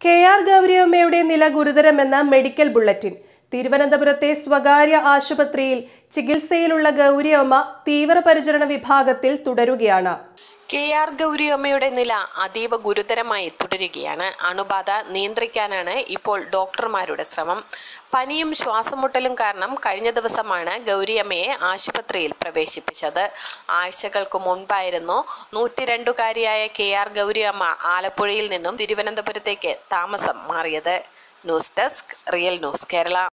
K R ഗൗരിയമ്മയുടെ നില ഗുരുതരമെന്ന medical bulletin തിരുവനന്തപുരത്തെ സ്വകാര്യ ആശുപത്രിയിൽ ചികിത്സയിലുള്ള ഗൗരിയമ്മ തീവ്രപരിചരണ വിഭാഗത്തിൽ തുടരുകയാണ് കെ ആർ ഗൗരിയമ്മയുടെ നില അതീവ ഗുരുതരമായി തുടരുകയാണ് അണുബാധ നിയന്ത്രിക്കാനാണ് ഇപ്പോൾ ഡോക്ടർമാരുടെ ശ്രമം പനിയും ശ്വാസമുട്ടലും കാരണം കഴിഞ്ഞ ദിവസമാണ് ഗൗരിയമ്മയെ ആശുപത്രിയിൽ പ്രവേശിപ്പിച്ചത് ആഴ്ചകൾക്ക് മുൻപായിരുന്നു നൂറ്റിരണ്ടുകാരിയായ കെ ആർ ഗൗരിയമ്മ ആലപ്പുഴയിൽ നിന്നും തിരുവനന്തപുരത്തേക്ക് താമസം മാറിയത് news desk real news Kerala